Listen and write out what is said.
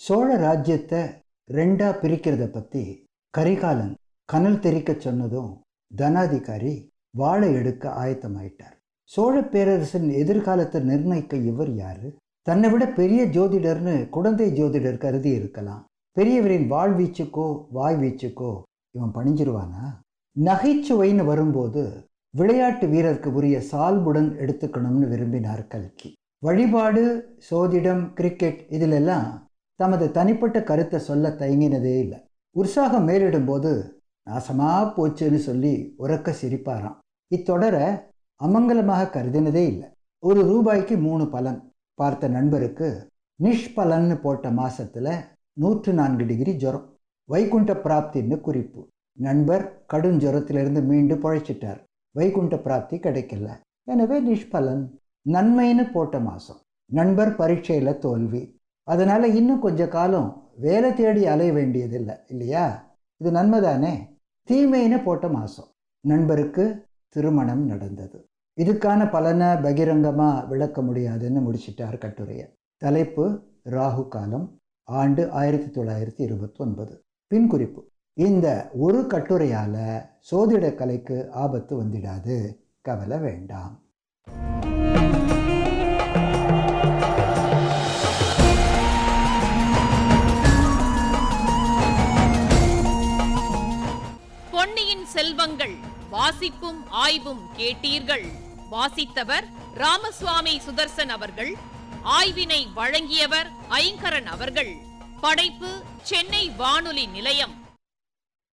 சோழ ராஜ்யத்தை ரெண்டா பிரிக்கிறத பற்றி கரிகாலன் கனல் தெரிக்க சொன்னதும் தனாதிகாரி வாழை எடுக்க ஆயத்தமாயிட்டார் சோழ பேரரசின் எதிர்காலத்தை நிர்ணயிக்க இவர் யாரு தன்னை விட பெரிய ஜோதிடர்னு குழந்தை ஜோதிடர் கருதி இருக்கலாம் பெரியவரின் வாழ்வீச்சுக்கோ வாய் வீச்சுக்கோ இவன் பணிஞ்சிருவானா நகைச்சுவைன்னு வரும்போது விளையாட்டு வீரருக்கு உரிய சால்புடன் எடுத்துக்கணும்னு விரும்பினார் கல்கி வழிபாடு சோதிடம் கிரிக்கெட் இதிலெல்லாம் தமது தனிப்பட்ட கருத்தை சொல்ல தயங்கினதே இல்லை உற்சாகம் மேலிடும்போது நாசமா போச்சுன்னு சொல்லி உறக்க சிரிப்பாராம் இத்தொடரை அமங்கலமாக கருதினதே இல்லை ஒரு ரூபாய்க்கு மூணு பலன் பார்த்த நண்பருக்கு நிஷ்பலன்னு போட்ட மாசத்துல நூற்று நான்கு டிகிரி ஜுரம் வைகுண்ட பிராப்தின்னு குறிப்பு நண்பர் கடும் ஜுரத்திலிருந்து மீண்டு பழைச்சிட்டார் வைகுண்ட பிராப்தி கிடைக்கல எனவே நிஷ்பலன் நன்மைன்னு போட்ட மாசம் நண்பர் பரீட்சையில் தோல்வி அதனால இன்னும் கொஞ்ச காலம் வேலை தேடி அலைய வேண்டியதில்லை இல்லையா இது நன்மைதானே தீமைன்னு போட்ட மாசம் நண்பருக்கு திருமணம் நடந்தது இதுக்கான பலனை பகிரங்கமாக விளக்க முடியாதுன்னு முடிச்சிட்டார் கட்டுரையை தலைப்பு ராகு காலம் ஆண்டு ஆயிரத்தி தொள்ளாயிரத்தி இருபத்தி ஒன்பது பின்குறிப்பு இந்த ஒரு கட்டுரையால் சோதிட கலைக்கு ஆபத்து வந்துடாது கவலை வேண்டாம் பொன்னியின் செல்வங்கள் வாசிப்பும் ஆய்வும் கேட்டீர்கள் வாசித்தவர் ராமசுவாமி சுதர்சன் அவர்கள் ஆய்வினை வழங்கியவர் ஐங்கரன் அவர்கள் படைப்பு சென்னை வானொலி நிலையம்